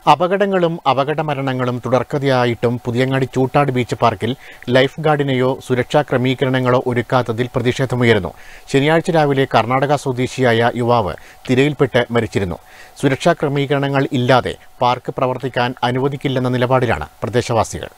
അപകടങ്ങളും അപകട മരണങ്ങളും തുടർക്കഥയായിട്ടും പുതിയങ്ങാടി ചൂട്ടാട് ബീച്ച് പാർക്കിൽ ലൈഫ് ഗാർഡിനെയോ സുരക്ഷാ ക്രമീകരണങ്ങളോ ഒരുക്കാത്തതിൽ പ്രതിഷേധമുയരുന്നു ശനിയാഴ്ച രാവിലെ കർണാടക സ്വദേശിയായ യുവാവ് തിരയിൽപ്പെട്ട് മരിച്ചിരുന്നു സുരക്ഷാ ക്രമീകരണങ്ങൾ ഇല്ലാതെ പാർക്ക് പ്രവർത്തിക്കാൻ അനുവദിക്കില്ലെന്ന നിലപാടിലാണ് പ്രദേശവാസികൾ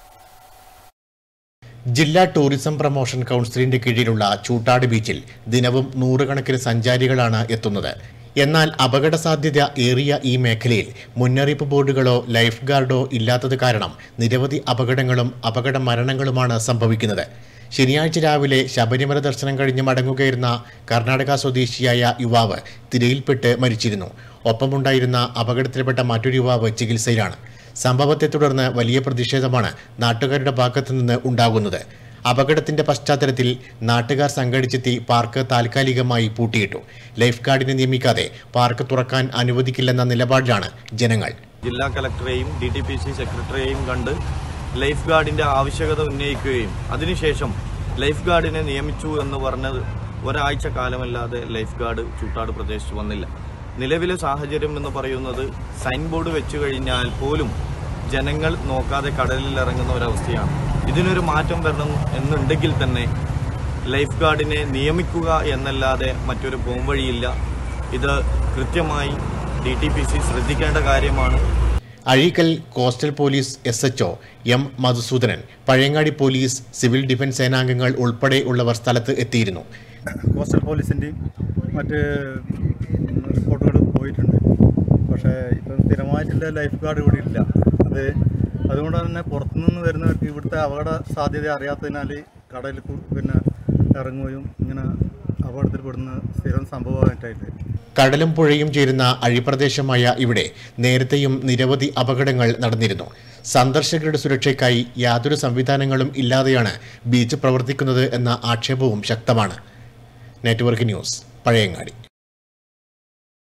ജില്ലാ ടൂറിസം പ്രൊമോഷൻ കൗൺസിലിന്റെ കീഴിലുള്ള ചൂട്ടാട് ബീച്ചിൽ ദിനവും നൂറുകണക്കിന് സഞ്ചാരികളാണ് എത്തുന്നത് എന്നാൽ അപകട സാധ്യത ഏറിയ ഈ മേഖലയിൽ മുന്നറിയിപ്പ് ബോർഡുകളോ ലൈഫ് ഗാർഡോ ഇല്ലാത്തത് കാരണം നിരവധി അപകടങ്ങളും അപകട മരണങ്ങളുമാണ് സംഭവിക്കുന്നത് ശനിയാഴ്ച രാവിലെ ശബരിമല ദർശനം കഴിഞ്ഞ് മടങ്ങുകയായിരുന്ന കർണാടക സ്വദേശിയായ യുവാവ് തിരയിൽപ്പെട്ട് മരിച്ചിരുന്നു ഒപ്പമുണ്ടായിരുന്ന അപകടത്തിൽപ്പെട്ട മറ്റൊരു യുവാവ് ചികിത്സയിലാണ് സംഭവത്തെ തുടർന്ന് വലിയ പ്രതിഷേധമാണ് നാട്ടുകാരുടെ ഭാഗത്തു നിന്ന് ഉണ്ടാകുന്നത് അപകടത്തിന്റെ പശ്ചാത്തലത്തിൽ നാട്ടുകാർ സംഘടിച്ചെത്തി പാർക്ക് താൽക്കാലികമായി പൂട്ടിയിട്ടു ലൈഫ് ഗാർഡിനെ നിയമിക്കാതെ പാർക്ക് തുറക്കാൻ അനുവദിക്കില്ലെന്ന നിലപാടിലാണ് ജനങ്ങൾ ജില്ലാ കലക്ടറെയും ഡി ടി പി സി സെക്രട്ടറിയെയും കണ്ട് ലൈഫ് ഗാർഡിന്റെ ആവശ്യകത ഉന്നയിക്കുകയും അതിനുശേഷം ലൈഫ് ഗാർഡിനെ നിയമിച്ചു എന്ന് പറഞ്ഞത് ഒരാഴ്ച കാലമല്ലാതെ ലൈഫ് ഗാർഡ് ചൂട്ടാട് പ്രദേശത്ത് വന്നില്ല നിലവിലെ സാഹചര്യം എന്ന് പറയുന്നത് സൈൻ ബോർഡ് വെച്ചു കഴിഞ്ഞാൽ പോലും ജനങ്ങൾ നോക്കാതെ കടലിൽ ഇറങ്ങുന്ന ഒരവസ്ഥയാണ് ഇതിനൊരു മാറ്റം വരണം എന്നുണ്ടെങ്കിൽ തന്നെ ലൈഫ് ഗാർഡിനെ നിയമിക്കുക എന്നല്ലാതെ മറ്റൊരു പോംവഴിയില്ല ഇത് കൃത്യമായി ഡി ടി പി സി ശ്രദ്ധിക്കേണ്ട കാര്യമാണ് Azhikkal coastal police S H M Madhusoodanan Pazhayangadi police civil defence സേനാംഗങ്ങൾ ഉൾപ്പെടെ ഉള്ളവർ സ്ഥലത്ത് എത്തിയിരുന്നു കോസ്റ്റൽ പോലീസിൻ്റെയും മറ്റ് റിപ്പോർട്ടുകൾ പോയിട്ടുണ്ട് പക്ഷേ ഇപ്പം സ്ഥിരമായിട്ടുള്ള ലൈഫ് ഗാർഡ് ഇവിടെ ഇല്ല അത് അതുകൊണ്ട് തന്നെ പുറത്തുനിന്ന് വരുന്നവർക്ക് ഇവിടുത്തെ അപകട സാധ്യത അറിയാത്തതിനാൽ കടലിൽ കു- പിന്നെ ഇറങ്ങുകയും ഇങ്ങനെ അപകടത്തിൽപ്പെടുന്ന സ്ഥിരം സംഭവമായിട്ടായിട്ട് കടലും പുഴയും ചേരുന്ന അഴിപ്രദേശമായ ഇവിടെ നേരത്തെയും നിരവധി അപകടങ്ങൾ നടന്നിരുന്നു സന്ദർശകരുടെ സുരക്ഷയ്ക്കായി യാതൊരു സംവിധാനങ്ങളും ഇല്ലാതെയാണ് ബീച്ച് പ്രവർത്തിക്കുന്നത് എന്ന ആക്ഷേപവും ശക്തമാണ് നെറ്റ്വർക്ക് ന്യൂസ് പഴയങ്ങാടി